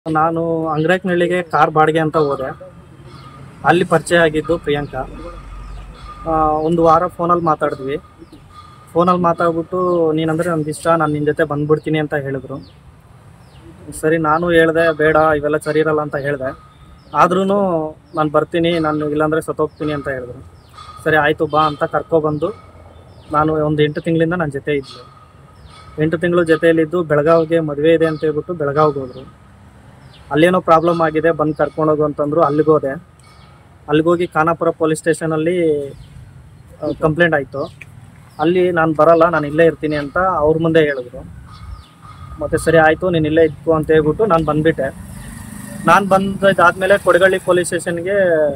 ನಾನು ಅಂಗ್ರೇಕ್ನಳ್ಳಿಗೆ ಕಾರ್ ಬಾಡಿಗೆ ಅಂತ ಹೋದೆ ಅಲ್ಲಿ ಪರಿಚಯ ಆಗಿದ್ದು ಪ್ರಿಯಾಂಕಾ ಆ, ಒಂದು ವಾರ ಫೋನಲ್ಲಿ ಮಾತಾಡಿದ್ವಿ ಫೋನಲ್ಲಿ ಮಾತಾಡ್ಬಿಟ್ಟು ನೀನಂದರೆ ನನಗೆ ಇಷ್ಟ ನಾನು ನಿನ್ನ ಜೊತೆ ಬಂದ್ಬಿಡ್ತೀನಿ ಅಂತ ಹೇಳಿದ್ರು ಸರಿ ನಾನು ಹೇಳಿದೆ ಬೇಡ ಇವೆಲ್ಲ ಸರಿ ಇರಲ್ಲ ಅಂತ ಹೇಳಿದೆ ಆದ್ರೂ ನಾನು ಬರ್ತೀನಿ ನಾನು ಇಲ್ಲಾಂದರೆ ಸತ್ತೋಗ್ತೀನಿ ಅಂತ ಹೇಳಿದ್ರು ಸರಿ ಆಯಿತು ಬಾ ಅಂತ ಕರ್ಕೊಬಂದು ನಾನು ಒಂದು ಎಂಟು ತಿಂಗಳಿಂದ ನನ್ನ ಜೊತೆ ಇದ್ದೆ ಎಂಟು ತಿಂಗಳು ಜೊತೆಯಲ್ಲಿದ್ದು ಬೆಳಗಾವಿಗೆ ಮದುವೆ ಇದೆ ಅಂತ ಹೇಳ್ಬಿಟ್ಟು ಬೆಳಗಾವಿಗೆ ಹೋದರು ಅಲ್ಲೇನೋ ಪ್ರಾಬ್ಲಮ್ ಆಗಿದೆ ಬಂದು ಕರ್ಕೊಂಡೋಗು ಅಂತಂದ್ರು ಅಲ್ಲಿಗೆ ಹೋದೆ ಅಲ್ಲಿಗೋಗಿ ಖಾನಾಪುರ ಪೊಲೀಸ್ ಸ್ಟೇಷನಲ್ಲಿ ಕಂಪ್ಲೇಂಟ್ ಆಯಿತು ಅಲ್ಲಿ ನಾನು ಬರಲ್ಲ ನಾನು ಇಲ್ಲೇ ಇರ್ತೀನಿ ಅಂತ ಅವ್ರ ಮುಂದೆ ಹೇಳಿದ್ರು ಮತ್ತು ಸರಿ ಆಯಿತು ನೀನು ಇಲ್ಲೇ ಇದ್ಕೋ ಅಂತ ಹೇಳ್ಬಿಟ್ಟು ನಾನು ಬಂದುಬಿಟ್ಟೆ ನಾನು ಬಂದಾದ್ಮೇಲೆ ಕೊಡಗಳ್ಳಿ ಪೊಲೀಸ್ ಸ್ಟೇಷನ್ಗೆ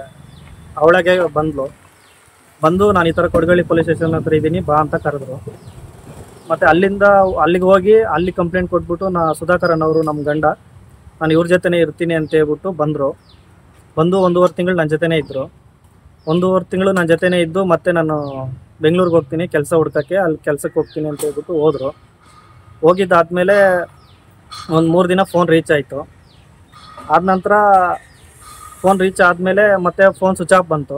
ಅವಳಗೆ ಬಂದ್ಲು ಬಂದು ನಾನು ಈ ಥರ ಕೊಡಗಳ್ಳಿ ಪೊಲೀಸ್ ಸ್ಟೇಷನ್ ಹತ್ರ ಇದ್ದೀನಿ ಬಾ ಅಂತ ಕರೆದ್ರು ಮತ್ತು ಅಲ್ಲಿಂದ ಅಲ್ಲಿಗೆ ಹೋಗಿ ಅಲ್ಲಿ ಕಂಪ್ಲೇಂಟ್ ಕೊಟ್ಬಿಟ್ಟು ನಾ ಸುಧಾಕರನ್ ಅವರು ನಮ್ಮ ಗಂಡ ನಾನು ಇವ್ರ ಜೊತೆನೇ ಇರ್ತೀನಿ ಅಂತ ಹೇಳ್ಬಿಟ್ಟು ಬಂದರು ಬಂದು ಒಂದೂವರೆ ತಿಂಗಳು ನನ್ನ ಜೊತೆನೇ ಇದ್ದರು ಒಂದೂವರೆ ತಿಂಗಳು ನನ್ನ ಜೊತೆನೇ ಇದ್ದು ಮತ್ತೆ ನಾನು ಬೆಂಗಳೂರಿಗೆ ಹೋಗ್ತೀನಿ ಕೆಲಸ ಹುಡ್ಕಕ್ಕೆ ಅಲ್ಲಿ ಕೆಲಸಕ್ಕೆ ಹೋಗ್ತೀನಿ ಅಂತ ಹೇಳ್ಬಿಟ್ಟು ಹೋದರು ಹೋಗಿದ್ದಾದಮೇಲೆ ಒಂದು ಮೂರು ದಿನ ಫೋನ್ ರೀಚ್ ಆಯಿತು ಆದ ನಂತರ ಫೋನ್ ರೀಚ್ ಆದಮೇಲೆ ಮತ್ತೆ ಫೋನ್ ಸ್ವಿಚ್ ಆಫ್ ಬಂತು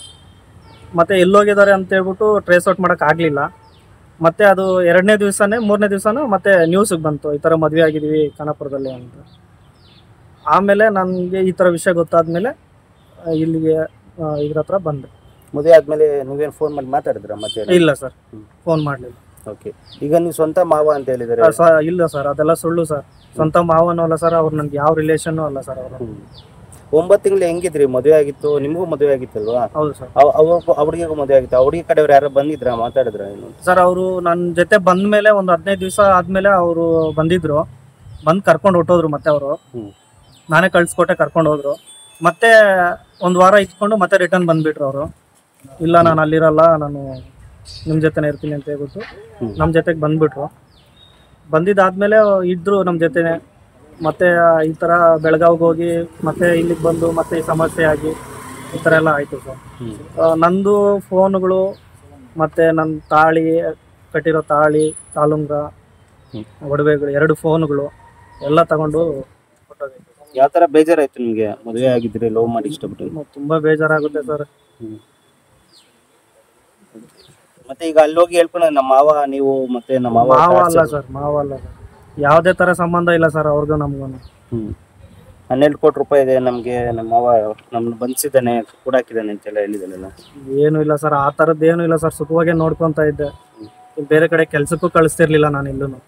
ಮತ್ತೆ ಎಲ್ಲೋಗಿದ್ದಾರೆ ಅಂತ ಹೇಳ್ಬಿಟ್ಟು ಟ್ರೇಸ್ ಔಟ್ ಮಾಡೋಕ್ಕಾಗಲಿಲ್ಲ ಮತ್ತೆ ಅದು ಎರಡನೇ ದಿವಸನೇ ಮೂರನೇ ದಿವಸನೂ ಮತ್ತೆ ನ್ಯೂಸಿಗೆ ಬಂತು ಈ ಥರ ಮದುವೆ ಆಗಿದ್ದೀವಿ ಖಾನಾಪುರದಲ್ಲಿ ಅಂತ ಆಮೇಲೆ ನನಗೆ ಈ ಥರ ವಿಷಯ ಗೊತ್ತಾದ್ಮೇಲೆ ಆ, ಇಲ್ಲಿಗೆ ಆ, ಇದ್ರ ಹತ್ರ ಬಂದೆ ಮದುವೆ ಆದ್ಮೇಲೆ ನೀವೇನು ಫೋನ್ ಮಾಡಿ ಮಾತಾಡಿದ್ರ ಮತ್ತೆ ಇಲ್ಲ ಸರ್ ಹ್ಮ್. ಫೋನ್ ಮಾಡಲಿಲ್ಲ ಓಕೆ ಈಗ ನೀವು ಸ್ವಂತ ಮಾವ ಅಂತ ಹೇಳಿದರೆ ಇಲ್ಲ ಸರ್ ಅದೆಲ್ಲ ಸುಳ್ಳು ಸರ್ ಸ್ವಂತ ಮಾವನೂ ಅಲ್ಲ ಸರ್ ಅವ್ರು ನನಗೆ ಯಾವ ರಿಲೇಷನ್ನು ಅಲ್ಲ ಸರ್ ಅವರು ಒಂಬತ್ತು ತಿಂಗಳು ಹೆಂಗಿದ್ರಿ ಮದುವೆ ಆಗಿತ್ತು ನಿಮಗೂ ಮದುವೆ ಆಗಿತ್ತಲ್ವಾ ಹೌದು ಸರ್ ಅವ್- ಅವ್ರಿಗೂ ಅವ್ರಿಗೂ ಮದುವೆ ಆಗಿತ್ತು ಅವ್ರಿಗೆ ಕಡೆಯವ್ರು ಯಾರು ಬಂದಿದ್ರ ಮಾತಾಡಿದ್ರ ಏನು ಸರ್ ಅವರು ನನ್ನ ಜೊತೆ ಬಂದ ಮೇಲೆ ಒಂದು ಹದಿನೈದು ದಿವಸ ಆದಮೇಲೆ ಅವರು ಬಂದಿದ್ರು ಬಂದು ಕರ್ಕೊಂಡು ಹೊಟ್ಟೋದ್ರು ಮತ್ತೆ ಅವರು ಹ್ಮ್. ನಾನೇ ಕಳ್ಸಿಕೊಟ್ಟೆ ಕರ್ಕೊಂಡು ಹೋದ್ರು ಮತ್ತೆ ಒಂದು ವಾರ ಇಟ್ಕೊಂಡು ಮತ್ತೆ ರಿಟರ್ನ್ ಬಂದ್ಬಿಟ್ರು ಅವರು ಇಲ್ಲ ನಾನು ಅಲ್ಲಿರಲ್ಲ ನಾನು ನಿಮ್ಮ ಜೊತೆನೇ ಇರ್ತೀನಿ ಅಂತ ಹೇಳ್ಬಿಟ್ಟು ಹ್ಮ್. ನಮ್ಮ ಜೊತೆಗೆ ಬಂದ್ಬಿಟ್ರು ಬಂದಿದ್ದಾದ್ಮೇಲೆ ಇದ್ರು ನಮ್ಮ ಜೊತೆನೆ ಮತ್ತೆ ಈ ಥರ ಬೆಳಗಾವಿಗೆ ಹೋಗಿ ಮತ್ತೆ ಇಲ್ಲಿಗೆ ಬಂದು ಮತ್ತೆ ಈ ಸಮಸ್ಯೆ ಆಗಿ ಈ ಥರ ಎಲ್ಲ ಆಯಿತು ಸರ್ ಆ, ನಂದು ಫೋನುಗಳು ಮತ್ತೆ ನನ್ನ ತಾಳಿ ಕಟ್ಟಿರೋ ತಾಳಿ ಕಾಲುಂಗ್ರ ಹ್ಮ್. ಒಡವೆಗಳು ಎರಡು ಫೋನುಗಳು ಎಲ್ಲ ತಗೊಂಡು ಹೊರ್ಟೋಗಿದ್ದು. ಯಾವ ತರ ಬೇಜಾರಾಯ್ತು ನಿಮ್ಗೆ ಮದುವೆ ಆಗಿದ್ರಿ ಲವ್ ಮಾಡಿ ಇಷ್ಟಪಟ್ಟು ತುಂಬಾ ಬೇಜಾರಾಗುತ್ತೆ ಸರ್ ಮತ್ತೆ ಈಗ ಅಲ್ಲಿ ಹೋಗಿ ಹೇಳ್ಕೊಂಡು ನಮ್ಮ ಮಾವ ನೀವು ಮತ್ತೆ ನಮ್ಮ ಮಾವ ಮಾವ ಅಲ್ಲ ಟಾರ್ಚರ್- ಸರ್ ಮಾವ ಅಲ್ಲ ಸರ್ ಯಾವುದೇ ತರ ಸಂಬಂಧ ಇಲ್ಲ ಸರ್ ಅವ್ರಿಗೂ ನಮ್ಗೂ ಹ್ಮ್ ಹನ್ನೆರಡು ಕೋಟಿ ರೂಪಾಯಿ ಇದೆ ನಮ್ಗೆ ನಮ್ಮ ಮಾವ ನಮ್ನ ಬಂಧಿಸಿದ್ದಾನೆ ಕೂಡಾಕಿದ್ದಾನೆ ಅಂತೆಲ್ಲ ಹೇಳಿದಾನಲ್ಲ ಏನು ಇಲ್ಲ ಸರ್ ಆ ಥರದ್ದು ಏನು ಇಲ್ಲ ಸರ್ ಸುಖವಾಗೇ ನೋಡ್ಕೊಂತ ಇದ್ದೆ ಬೇರೆ ಕಡೆ ಕೆಲ್ಸಕ್ಕೂ ಕಳಿಸ್ತಿರ್ಲಿಲ್ಲ ನಾನು ಇಲ್ಲೂ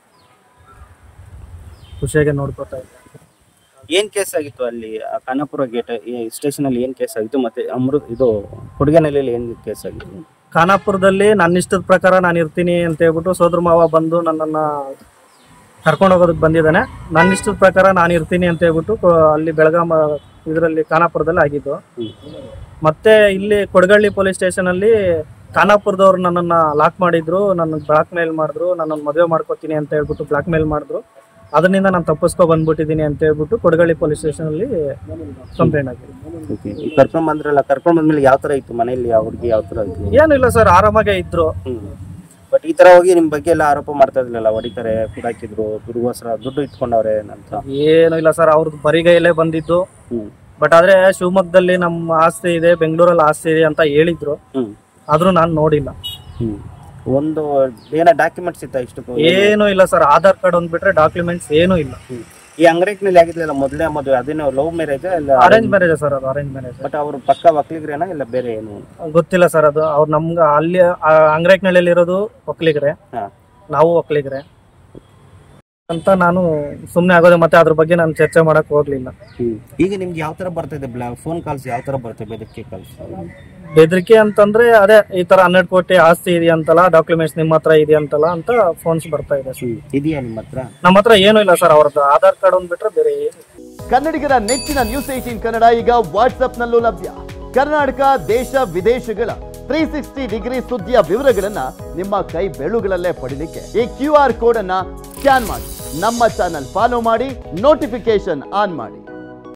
ಖುಷಿಯಾಗೆ ನೋಡ್ಕೊತಾ ಇದ್ದೆ ಏನ್ ಕೇಸ್ ಆಗಿತ್ತು ಅಲ್ಲಿ ಆ ಖಾನಾಪುರ ಗೇಟ್ ಸ್ಟೇಷನ್ ಅಲ್ಲಿ ಏನ್ ಕೇಸ್ ಆಗಿತ್ತು ಮತ್ತೆ ಅಮೃತ್ ಇದು ಹುಡುಗನಲ್ಲಿ ಏನ್ ಕೇಸ್ ಆಗಿತ್ತು ಖಾನಾಪುರದಲ್ಲಿ ನನ್ನ ಇಷ್ಟದ ಪ್ರಕಾರ ನಾನು ಇರ್ತೀನಿ ಅಂತ ಹೇಳ್ಬಿಟ್ಟು ಸೋದ್ರ ಮಾವ ಬಂದು ನನ್ನನ್ನು ಕರ್ಕೊಂಡು ಹೋಗೋದಕ್ಕೆ ಬಂದಿದ್ದಾನೆ ನನ್ನ ಇಷ್ಟದ ಪ್ರಕಾರ ನಾನು ಇರ್ತೀನಿ ಅಂತ ಹೇಳ್ಬಿಟ್ಟು ಕೊ- ಅಲ್ಲಿ ಬೆಳಗಾಮ ಇದರಲ್ಲಿ ಖಾನಾಪುರದಲ್ಲಿ ಆಗಿದ್ದು ಹ್ಮ್. ಮತ್ತೆ ಇಲ್ಲಿ ಕೊಡಗಳ್ಳಿ ಪೊಲೀಸ್ ಸ್ಟೇಷನಲ್ಲಿ ಖಾನಾಪುರದವ್ರು ನನ್ನನ್ನು ಲಾಕ್ ಮಾಡಿದ್ರು ನನ್ನ ಬ್ಲಾಕ್ ಮೇಲ್ ಮಾಡಿದ್ರು ನನ್ನನ್ನು ಮದುವೆ ಮಾಡ್ಕೊತೀನಿ ಅಂತ ಹೇಳ್ಬಿಟ್ಟು ಬ್ಲಾಕ್ ಮೇಲ್ ಮಾಡಿದ್ರು ಅದರಿಂದ ನಾನು ತಪ್ಪಿಸ್ಕೊ ಬಂದ್ಬಿಟ್ಟಿದ್ದೀನಿ ಅಂತ ಹೇಳ್ಬಿಟ್ಟು ಕೊಡಗಳ್ಳಿ ಪೊಲೀಸ್ ಸ್ಟೇಷನಲ್ಲಿ ಕಂಪ್ಲೇಂಟ್ ಆಗಿದೆ ಓಕೆ ಕರ್ಕೊಂಡ್ ಬಂದ್ರಲ್ಲ ಕರ್ಕೊಂಡ್ ಬಂದ್ಮೇಲೆ ಯಾವ ತರ ಇತ್ತು ಮನೆಯಲ್ಲಿ ಅವ್ರಿಗೆ ಯಾವ ತರ ಇತ್ತು ಏನಿಲ್ಲ ಸರ್ ಆರಾಮಾಗೇ ಇದ್ರು ಬಟ್ ಈ ತರ ಹೋಗಿ ನಿಮ್ ಬಗ್ಗೆ ಎಲ್ಲ ಆರೋಪ ಮಾಡ್ತಾ ಇದ್ರಲ್ಲ ಹೊಡಿತಾರೆ ಕುಡಾಕಿದ್ರು ದುರ್ಗೋಸ್ಕರ ದುಡ್ಡು ಇಟ್ಕೊಂಡವ್ರೆ ಅಂತ ಏನು ಇಲ್ಲ ಸರ್ ಅವ್ರದ್ದು ಬರಿಗೈಲೇ ಬಂದಿದ್ದು ಹ್ಮ್ ಬಟ್ ಆದ್ರೆ ಶಿವಮೊಗ್ಗದಲ್ಲಿ ನಮ್ಮ ಆಸ್ತಿ ಇದೆ ಬೆಂಗಳೂರಲ್ಲಿ ಆಸ್ತಿ ಇದೆ ಅಂತ ಹೇಳಿದ್ರು ಹ್ಮ್ ಆದ್ರೂ ನಾನು ನೋಡಿಲ್ಲ ಹ್ಮ್ ಒಂದು ಏನ ಡಾಕ್ಯುಮೆಂಟ್ಸ್ ಇತ್ತ ಇಷ್ಟು ಏನು ಇಲ್ಲ ಸರ್ ಆಧಾರ್ ಕಾರ್ಡ್ ಒಂದ್ ಬಿಟ್ರೆ ಡಾಕ್ಯುಮೆಂಟ್ಸ್ ಏನು ಇಲ್ಲ ಈ ಅಂಗಡಿನಲ್ಲಿ ಆಗಿದ್ಲಲ್ಲ ಮೊದಲೇ ಮದುವೆ ಅದೇನೋ ಲವ್ ಮ್ಯಾರೇಜ್ ಇಲ್ಲ ಅರೇಂಜ್ ಮ್ಯಾರೇಜ್ ಸರ್ ಅದು ಅರೇಂಜ್ ಮ್ಯಾರೇಜ್ ಬಟ್ ಅವರು ಪಕ್ಕ ಒಕ್ಕಲಿಗರೇನಾ ಇಲ್ಲ ಬೇರೆ ಏನು ಗೊತ್ತಿಲ್ಲ ಸರ್ ಅದು ಅವ್ರು ನಮ್ಗೆ ಅಲ್ಲಿ ಅಂಗ್ರೇಕ್ನಳ್ಳಿಯಲ್ಲಿ ಇರೋದು ಒಕ್ಕಲಿಗರೆ ಹಾ. ನಾವು ಒಕ್ಕಲಿಗರೆ ಅಂತ ನಾನು ಸುಮ್ಮನೆ ಆಗೋದೆ ಮತ್ತೆ ಅದ್ರ ಬಗ್ಗೆ ನಾನು ಚರ್ಚೆ ಮಾಡಕ್ ಹೋಗ್ಲಿಲ್ಲ ಈಗ ನಿಮ್ಗೆ ಯಾವ ತರ ಬರ್ತಾ ಇದೆ ಫೋನ್ ಕಾಲ್ಸ್ ಯಾವ ತರ ಬರ್ತದೆ ಬೆದರಿಕೆ ಕಾಲ್ಸ್ ಬೆದರಿಕೆ ಅಂತಂದ್ರೆ ಅದೇ ಈ ತರ ಹನ್ನೆರಡು ಕೋಟಿ ಆಸ್ತಿ ಇದೆಯಂತಲ್ಲ ಡಾಕ್ಯುಮೆಂಟ್ಸ್ ನಿಮ್ಮ ಹತ್ರ ಇದೆಯಂತಲ್ಲ ಅಂತ ಫೋನ್ಸ್ ಬರ್ತಾ ಇದೆ ಸರ್ ಇದೆಯಾ ನಿಮ್ಮ ಹತ್ರ ನಮ್ಮ ಹತ್ರ ಏನೂ ಇಲ್ಲ ಸರ್ ಅವ್ರದ್ದು ಆಧಾರ್ ಕಾರ್ಡ್ ಒಂದ್ ಬಿಟ್ರೆ ಬೇರೆ ಏನು ಕನ್ನಡಿಗರ ನೆಚ್ಚಿನ ನ್ಯೂಸ್ ಏಟೀನ್ ಕನ್ನಡ ಈಗ ವಾಟ್ಸ್ಆಪ್ನಲ್ಲೂ ಲಭ್ಯ ಕರ್ನಾಟಕ ದೇಶ ವಿದೇಶಗಳ ತ್ರೀ ಸಿಕ್ಸ್ಟಿ ಡಿಗ್ರಿ ಸುದ್ದಿಯ ವಿವರಗಳನ್ನ ನಿಮ್ಮ ಕೈ ಬೆಳುಗಳಲ್ಲೇ ಪಡಿಲಿಕ್ಕೆ ಈ ಕ್ಯೂ ಆರ್ ಕೋಡ್ ಅನ್ನ ಸ್ಕ್ಯಾನ್ ಮಾಡಿ ನಮ್ಮ ಚಾನಲ್ ಫಾಲೋ ಮಾಡಿ ನೋಟಿಫಿಕೇಶನ್ ಆನ್ ಮಾಡಿ